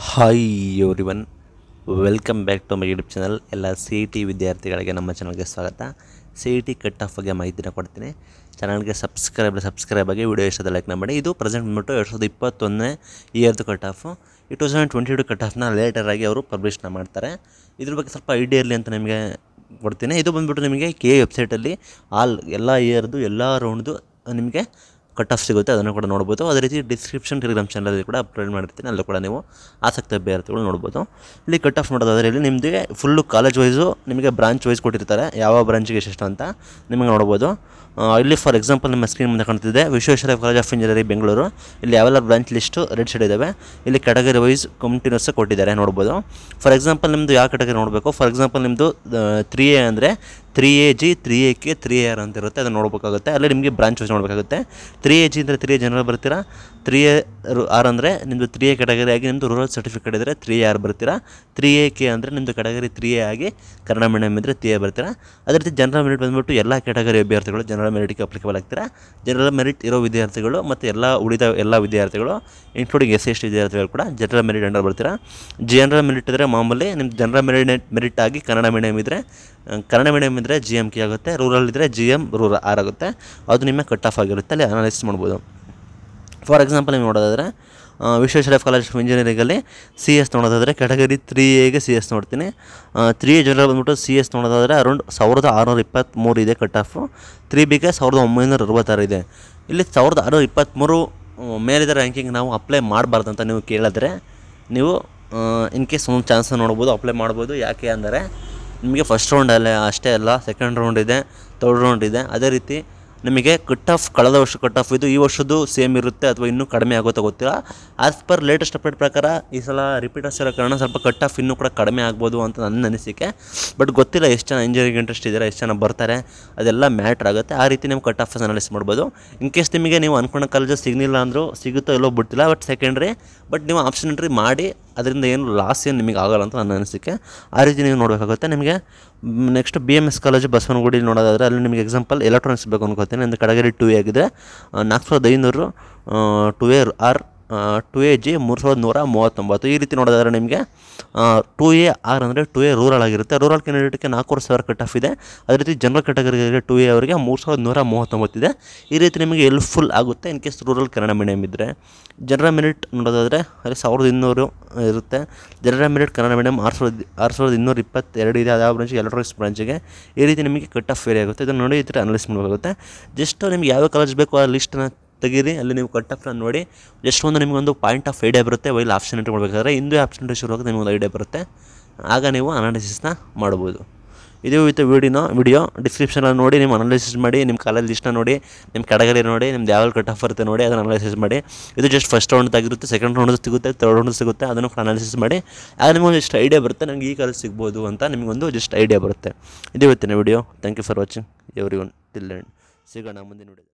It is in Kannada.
hi everyone welcome back to my YouTube channel ಎಲ್ಲ ಸಿ ಇ ಟಿ ವಿದ್ಯಾರ್ಥಿಗಳಿಗೆ ನಮ್ಮ ಚಾನಲ್ಗೆ ಸ್ವಾಗತ C E T cut off ಬಗ್ಗೆ ಮಾಹಿತಿನ ಕೊಡ್ತೀನಿ ಚಾನಲ್ಗೆ ಸಬ್ಸ್ಕ್ರೈಬ್ ಸಬ್ಸ್ಕ್ರೈಬ್ ಆಗಿ ವಿಡಿಯೋ ಇಷ್ಟದ ಲೈಕ್ ಮಾಡಿ ಇದು ಪ್ರೆಸೆಂಟ್ ಬಂದ್ಬಿಟ್ಟು ಎರಡು ಸಾವಿರದ ಇಪ್ಪತ್ತೊಂದನೇ ಇಯರ್ದು ಕಟ್ ಆಫು ಈ two thousand twenty two cut ಆಫ್ನ ಲೇಟರಾಗಿ ಅವರು ಪಬ್ಲಿಷ್ನ ಮಾಡ್ತಾರೆ ಇದ್ರ ಬಗ್ಗೆ ಸ್ವಲ್ಪ ಐಡಿಯಾ ಇರಲಿ ಅಂತ ನಿಮಗೆ ಕೊಡ್ತೀನಿ ಇದು ಬಂದ್ಬಿಟ್ಟು ನಿಮಗೆ ಕೆ ವೆಬ್ಸೈಟಲ್ಲಿ ಆಲ್ ಎಲ್ಲ ಇಯರ್ದು ಎಲ್ಲ ರೌಂಡ್ದು ನಿಮಗೆ ಕಟ್ ಆಫ್ ಸಿಗುತ್ತೆ ಅದನ್ನು ಕೂಡ ನೋಡ್ಬೋದು ಅದೇ ರೀತಿ ಡಿಸ್ಕ್ರಿಪ್ಷನ್ ಟೆಲಿಗ್ರಾಮ್ ಚಾನಲಲ್ಲಿ ಕೂಡ ಅಪ್ಲೋಡ್ ಮಾಡಿರ್ತೀನಿ ಅಲ್ಲೂ ಕೂಡ ನೀವು ಆಸಕ್ತಿ ಅಭ್ಯರ್ಥಿಗಳು ನೋಡ್ಬೋದು ಇಲ್ಲಿ ಕಟ್ ಆಫ್ ಮಾಡೋದಾದ್ರೆ ಇಲ್ಲಿ ನಿಮಗೆ ಫುಲ್ಲು ಕಾಲೇಜ್ ವೈಸು ನಿಮಗೆ ಬ್ರಾಂಚ್ ವೈಸ್ ಕೊಟ್ಟಿರ್ತಾರೆ ಯಾವ ಬ್ರಾಂಚಿಗೆ ಎಷ್ಟೆಷ್ಟು ಅಂತ ನಿಮಗೆ ನೋಡ್ಬೋದು ಆ, ಇಲ್ಲಿ ಫಾರ್ ಎಕ್ಸಾಂಪಲ್ ನಿಮ್ಮ ಸ್ಕ್ರೀನ್ ಮುಂದೆ ಕಾಣ್ತಿದೆ Visvesvaraya college of engineering Bengaluru ಇಲ್ಲಿ ಯಾವೆಲ್ಲ ಬ್ರಾಂಚ್ ಲಿಸ್ಟು ರೆಡ್ ಸೈಡ್ ಇದ್ದಾವೆ ಇಲ್ಲಿ ಕ್ಯಾಟಗರಿ ವೈಸ್ ಕಂಟಿನ್ಯೂಸ್ ಕೊಟ್ಟಿದ್ದಾರೆ ನೋಡ್ಬೋದು ಫಾರ್ ಎಕ್ಸಾಂಪಲ್ ನಿಮ್ಮದು ಯಾವ ಕ್ಯಾಟಗರಿ ನೋಡಬೇಕು ಫಾರ್ ಎಕ್ಸಾಂಪಲ್ ನಿಮ್ಮದು ತ್ರೀ ಎ ಅಂದರೆ three A G three A K three A R ಅಂತ ಇರುತ್ತೆ ಅದನ್ನು ನೋಡಬೇಕಾಗುತ್ತೆ ಅಲ್ಲಿ ನಿಮಗೆ ಬ್ರಾಂಚ್ ವೈಸ್ ನೋಡಬೇಕಾಗುತ್ತೆ ತ್ರೀ ಎ ಜಿ ಅಂದರೆ ತ್ರೀ ಎ ಜನರಲ್ ಬರ್ತೀರಾ ತ್ರೀ ಎ ಆರ್ ಅಂದರೆ ನಿಮ್ಮದು ತ್ರೀ ಎ ಕ್ಯಾಟಗರಿ ಆಗಿ ನಿಮ್ಮದು ರೂರಲ್ ಸರ್ಟಿಫಿಕೇಟ್ ಇದ್ದರೆ ತ್ರೀ ಎ ಆರ್ ಬರ್ತೀರಾ ತ್ರೀ ಎ ಕೆ ಅಂದರೆ ನಿಮ್ಮದು ಕ್ಯಾಟಗರಿ ತ್ರೀ ಎ ಆಗಿ ಕನ್ನಡ ಮೀಡಿಯಮ್ ಇದ್ದರೆ ತ್ರೀ ಎ ಬರ್ತೀರಾ ಅದೇ ರೀತಿ ಜನರಲ್ ಮೆರಿಟ್ ಬಂದುಬಿಟ್ಟು ಎಲ್ಲ ಕ್ಯಾಟಗರಿ ಅಭ್ಯರ್ಥಿಗಳು ಜನರಲ್ ಮೆರಿಟ್ಗೆ ಅಪ್ಲಿಕೇಬಲ್ ಆಗ್ತೀರಾ ಜನರಲ್ ಮೆರಿಟ್ ಇರೋ ವಿದ್ಯಾರ್ಥಿಗಳು ಮತ್ತು ಎಲ್ಲ ಉಳಿದ ಎಲ್ಲ ವಿದ್ಯಾರ್ಥಿಗಳು including S C S T ವಿದ್ಯಾರ್ಥಿಗಳು ಕೂಡ ಜನರಲ್ ಮೆರಿಟ್ ಅಂಡರ್ ಬರ್ತೀರಾ ಜನರಲ್ ಮೆರಿಟ್ ಇದ್ದರೆ ಮಾಮೂಲಿ ನಿಮ್ಮ ಜನರಲ್ ಮೆರಿಟ್ ಮೆರಿಟ್ ಆಗಿ ಕನ್ನಡ ಮೀಡಿಯಮ್ ಇದ್ದರೆ ಆ, ಕನ್ನಡ ಮೀಡಿಯಮ್ ಇದ್ದರೆ ಜಿ ಎಮ್ ಕೆ ಆಗುತ್ತೆ ರೂರಲ್ ಇದ್ದರೆ ಜಿ ಎಮ್ ರೂರಲ್ ಆರ್ ಆಗುತ್ತೆ ಅದು ನಿಮ್ಮ ಕಟ್ ಆಫ್ ಆಗಿರುತ್ತೆ ಅಲ್ಲಿ ಅನಾಲಿಸಿಸ್ ಮಾಡ್ಬೋದು ಫಾರ್ ಎಕ್ಸಾಂಪಲ್ ನೀವು ನೋಡೋದಾದರೆ ಆ, ವಿಶ್ವೇಶ್ವರಯ್ಯ ಕಾಲೇಜ್ ಆಫ್ ಇಂಜಿನಿಯರಿಂಗಲ್ಲಿ ಸಿ ಎಸ್ ನೋಡೋದಾದರೆ ಕ್ಯಾಟಗರಿ ತ್ರೀ ಎಗೆ ಸಿ ಎಸ್ ನೋಡ್ತೀನಿ ತ್ರೀ ಎ ಜನರಲ್ ಬಂದ್ಬಿಟ್ಟು ಸಿ ಎಸ್ ನೋಡೋದಾದರೆ ಅರೌಂಡ್ ಸಾವಿರದ ಆರುನೂರ ಇಪ್ಪತ್ತ್ಮೂರು ಇದೆ ಕಟ್ ಆಫು ತ್ರೀ ಬಿಗೆ ಸಾವಿರದ ಒಂಬೈನೂರ ಅರವತ್ತಾರು ಇದೆ ಇಲ್ಲಿ ಸಾವಿರದ ಆರುನೂರ ಇಪ್ಪತ್ತ್ಮೂರು ಆ, ಮೇಲಿದ ರ್ಯಾಂಕಿಂಗ್ ನಾವು ಅಪ್ಲೈ ಮಾಡಬಾರ್ದು ಅಂತ ನೀವು ಕೇಳಿದ್ರೆ ನೀವು ಇನ್ ಕೇಸ್ ಒಂದು ಚಾನ್ಸ್ ನೋಡ್ಬೋದು ಅಪ್ಲೈ ಮಾಡ್ಬೋದು ಯಾಕೆ ಅಂದರೆ ನಿಮಗೆ ಫಸ್ಟ್ ರೌಂಡಲ್ಲೇ ಅಷ್ಟೇ ಅಲ್ಲ ಸೆಕೆಂಡ್ ರೌಂಡ್ ಇದೆ ತರ್ಡ್ ರೌಂಡ್ ಇದೆ ಅದೇ ರೀತಿ ನಿಮಗೆ ಕಟ್ ಆಫ್ ಕಳೆದ ವರ್ಷ ಕಟ್ ಆಫ್ ಇದು ಈ ವರ್ಷದ್ದು ಸೇಮ್ ಇರುತ್ತೆ ಅಥವಾ ಇನ್ನೂ ಕಡಿಮೆ ಆಗುತ್ತೋ ಗೊತ್ತಿಲ್ಲ ಆಸ್ ಪರ್ ಲೇಟೆಸ್ಟ್ ಅಪ್ಡೇಟ್ ಪ್ರಕಾರ ಈ ಸಲ ರಿಪೀಟರ್ಸ್ ಇರೋ ಕಾರಣ ಸ್ವಲ್ಪ ಕಟ್ ಆಫ್ ಇನ್ನೂ ಕೂಡ ಕಡಿಮೆ ಆಗ್ಬೋದು ಅಂತ ನನ್ನ ಅನಿಸಿಕೆ ಬಟ್ ಗೊತ್ತಿಲ್ಲ ಎಷ್ಟು ಜನ ಇಂಜಿನಿಯರಿಂಗ್ ಇಂಟ್ರೆಸ್ಟ್ ಇದ್ದಾರೆ ಎಷ್ಟು ಜನ ಬರ್ತಾರೆ ಅದೆಲ್ಲ ಮ್ಯಾಟ್ರ್ ಆಗುತ್ತೆ ಆ ರೀತಿ ನೀವು ಕಟ್ ಆಫ್ ಅನಾಲಿಸ್ ಮಾಡ್ಬೋದು ಇನ್ ಕೇಸ್ ನಿಮಗೆ ನೀವು ಅನ್ಕೊಂಡ ಕಾಲೇಜ್ ಸಿಗಲಿಲ್ಲ ಅಂದರೂ ಸಿಗುತ್ತೋ ಎಲ್ಲೋ ಬಿಟ್ಟಿಲ್ಲ ಬಟ್ ಸೆಕೆಂಡ್ರಿ ಬಟ್ ನೀವು ಆಪ್ಷನ್ ಎಂಟ್ರಿ ಮಾಡಿ ಅದರಿಂದ ಏನು ಲಾಸ್ ಏನು ನಿಮಗೆ ಆಗಲ್ಲ ಅಂತ ನನ್ನ ಅನಿಸಿಕೆ ಆ ರೀತಿ ನೀವು ನೋಡಬೇಕಾಗುತ್ತೆ ನಿಮಗೆ next B M S college Basavanagudi ನೋಡೋದಾದರೆ ಅಲ್ಲಿ ನಿಮಗೆ ಎಕ್ಸಾಂಪಲ್ ಎಲೆಕ್ಟ್ರಾನಿಕ್ಸ್ ಬೇಕು ಅನ್ಕೋತೀನಿ ಒಂದು ಕಡಗರಿ ಟು ಎ ಆಗಿದೆ ನಾಲ್ಕು ಸಾವಿರದ ಐನೂರು two A R two A G ಮೂರು ಸಾವಿರದ ನೂರ ಮೂವತ್ತೊಂಬತ್ತು ಈ ರೀತಿ ನೋಡೋದಾದ್ರೆ ನಿಮಗೆ ಟು ಎ ಆರ್ ಅಂದರೆ ಟು ಎ ರೂರಲ್ ಆಗಿರುತ್ತೆ ರೂರಲ್ ಕ್ಯಾಂಡಿಡೇಟ್ಗೆ ನಾಲ್ಕೂವರೆ ಸಾವಿರ ಕಟ್ ಆಫ್ ಇದೆ ಅದೇ ರೀತಿ ಜನರಲ್ ಕ್ಯಾಟಗರಿಗೆ ಟು ಎ ಅವರಿಗೆ ಮೂರು ಸಾವಿರದ ನೂರ ಮೂವತ್ತೊಂಬತ್ತಿದೆ ಈ ರೀತಿ ನಿಮಗೆ ಎಲ್ಫುಲ್ ಆಗುತ್ತೆ in case rural Kannada medium ಇದ್ದರೆ ಜನರಲ್ ಮೆರಿಟ್ ನೋಡೋದಾದರೆ ಅಲ್ಲಿ ಸಾವಿರದ ಇನ್ನೂರು ಇರುತ್ತೆ ಜನರಲ್ ಮೆರಿಟ್ ಕನ್ನಡ ಮೀಡಿಯಮ್ ಆರು ಸಾವಿರದ ಆರು ಸಾವಿರದ ಇನ್ನೂರ ಇಪ್ಪತ್ತೆರಡು ಇದೆ ಅದಾವ ಬ್ರಾಂಚಿಗೆ ಎಲೆಕ್ಟ್ರಾನಿಕ್ಸ್ ಬ್ರಾಂಚಿಗೆ ಈ ರೀತಿ ನಿಮಗೆ ಕಟ್ ಆಫ್ ವೇರಿ ಆಗುತ್ತೆ ಇದನ್ನು ನೋಡಿ ಈ ಥರ ಅನಲೈಸ್ ಮಾಡಬೇಕಾಗುತ್ತೆ ಜಸ್ಟ್ ನಿಮ್ಗೆ ಯಾವ ಕಾಲೇಜ್ ಬೇಕು ಆ ಲಿಸ್ಟನ್ನ ತೆಗೀರಿ ಅಲ್ಲಿ ನೀವು ಕಟ್ ಆಫ್ನ ನೋಡಿ ಜಸ್ಟ್ ಒಂದು ನಿಮಗೊಂದು ಪಾಯಿಂಟ್ ಆಫ್ ಐಡಿಯಾ ಬರುತ್ತೆ ವೈಲ್ ಆಪ್ಷನ್ ಎಂಟ್ರಿ ಮಾಡಬೇಕಾದ್ರೆ ಹಿಂದೂ ಆಪ್ಷನ್ ಎಂಟ್ರಿ ಶುರು ಆಗುತ್ತೆ ನಿಮಗೊಂದು ಐಡಿಯಾ ಬರುತ್ತೆ ಆಗ ನೀವು ಅನಾಲಿಸಿಸ್ನ ಮಾಡ್ಬೋದು ಇದು ವಿತ್ ವಿಡಿಯೋನ ವಿಡಿಯೋ ಡಿಸ್ಕ್ರಿಪ್ಷನಲ್ಲಿ ನೋಡಿ ನಿಮ್ಮ ಅನಾಲಿಸಿಸ್ ಮಾಡಿ ನಿಮ್ಮ ಕಾಲೇಜ್ ಲಿಸ್ಟ್ನ ನೋಡಿ ನಿಮ್ಮ ಕೆಟಗರಿ ನೋಡಿ ನಿಮ್ದು ಯಾವ ಕಟ್ ಆಫ್ ಬರುತ್ತೆ ನೋಡಿ ಅದನ್ನು ಅನಾಲಿಸಿಸ್ ಮಾಡಿ ಇದು ಜಸ್ಟ್ ಫಸ್ಟ್ ರೌಂಡ್ ಆಗಿರುತ್ತೆ ಸೆಕೆಂಡ್ ರೌಂಡ್ ಸಿಗುತ್ತೆ ತರ್ಡ್ ರೌಂಡ್ ಸಿಗುತ್ತೆ ಅದನ್ನು ಕೂಡ ಅನಾಲಿಸಿಸ್ ಮಾಡಿ ಆಗ ನಿಮಗೊಂದು ಜಸ್ಟ್ ಐಡಿಯಾ ಬರುತ್ತೆ ನನಗೆ ಈ ಕಾಲೇಜ್ ಸಿಗ್ಬೋದು ಅಂತ ನಿಮಗೊಂದು ಜಸ್ಟ್ ಐಡಿಯಾ ಬರುತ್ತೆ ಇದು ಇವತ್ತಿನ video thank you for watching everyone till end ಸಿಗೋಣ ಮುಂದಿನ ವಿಡಿಯೋ